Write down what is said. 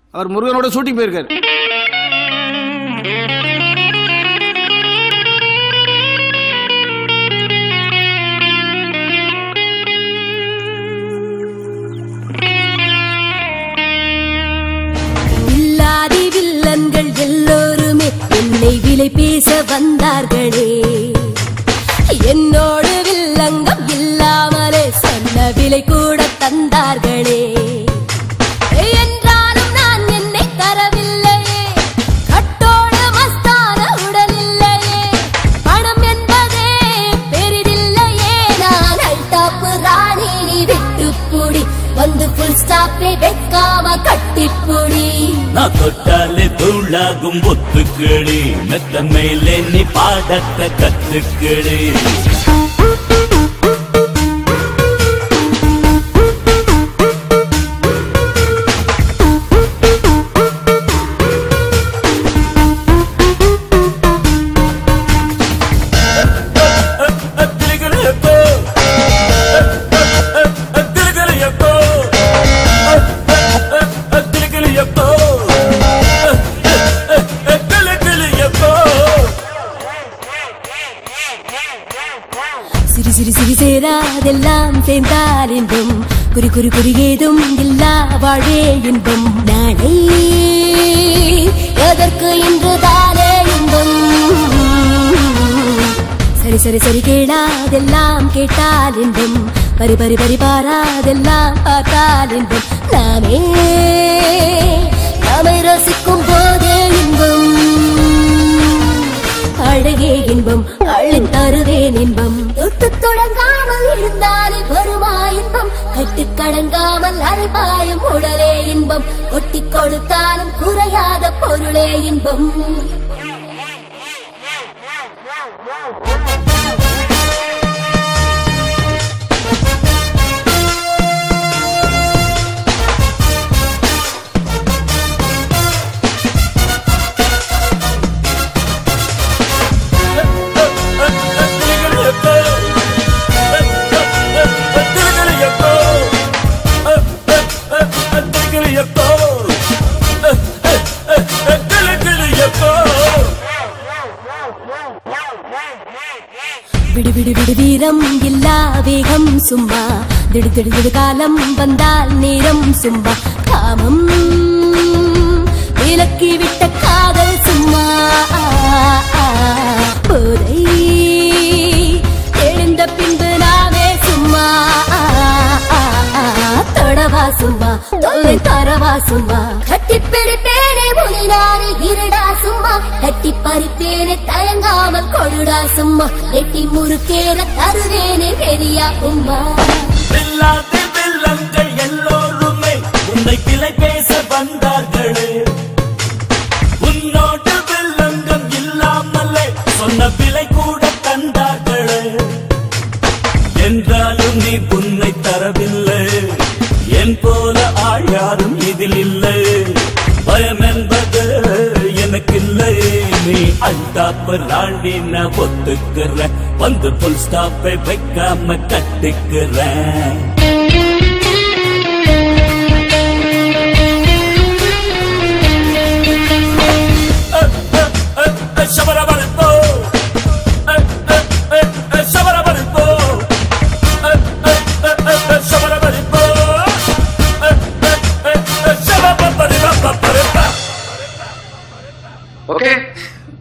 அவர் முருகனோட ஷூட்டிங் போயிருக்காரு இல்லாதி வில்லன்கள் எல்லோருமே என்னை விலை பேச வந்தார்களே என்னோடு வில்லங்கம் இல்லாமலே சொன்ன விலை கூட தந்தார்களே என்றாலும் நான் என்னை தரவில்லையே கட்டோடு மஸ்தான உடல் இல்லையே பணம் என்பதே பெரிதில்லையே நான் அல்டாப்பு ராணி நீ விட்டுப்புடி வந்து புல் ஸ்டாப்பை வைக்காம கட்டிப்புடி நான் தொட்டாலே தூளாகும் ஒத்துக்கிடி மெத்த மேலே நீ பாடத்தை கத்துக்கிடி சிறு சிறு சிறு சேராதெல்லாம் சேர்ந்தால் இன்பம் குறி குறி குறி ஏதும் இல்லா வாழ்வே இன்பம் நாளை எதற்கு இன்று தானே இன்பம் சரி சரி சரி கேளாதெல்லாம் கேட்டால் இன்பம் பரி பரி பரி பாராதெல்லாம் பார்த்தால் இன்பம் நாமே நாமை ரசிக்கும் போதே இன்பம் அழகே இன்பம் அள்ளி தருவேன் இன்பம் தொட்டு தொடங்காமல் இருந்தாலே வருமா இன்பம் கட்டு கடங்காமல் அரைபாயும் உடலே இன்பம் ஒட்டி கொடுத்தாலும் குறையாத பொருளே இன்பம் விடு விடு விடு வீரம் இல்லா வேகம் சும்மா திடு திடு திடு காலம் வந்தால் நேரம் சும்மா காமம் விலக்கி விட்ட காதல் சும்மா போதை எழுந்த பின்பு நாமே சும்மா தொடவா சும்மா தொல்லை தரவா சும்மா கட்டி பிடிப்பேனே முனினாரு இருடா சும்மா கட்டி பறிப்பேனே தயங்காமல் கொடுடா சும்மா எட்டி முறுக்கேற தருவேனே பெரியா உம்மா வில்லாதி வில்லங்கள் எல்லோருமே உன்னை கிளை பேச வந்தார்களே உன்னோடு வில்லங்கம் இல்லாமலே சொன்ன விலை கூட தந்தார்களே என்றாலும் நீ புன்னை தரவில்லை என் போல ஆள் யாரும் இதில் இல்லை பயம் என்பது எனக்கில்லை நீ அல்டாப்பு ராண்டி நான் ஒத்துக்கிறேன் வந்து புல் ஸ்டாப்பை வைக்காம கட்டிக்கிறேன் சபரமளிப்போ சபரமளிப்போ சபரமளிப்போ சபரமளிப்போ ஓகே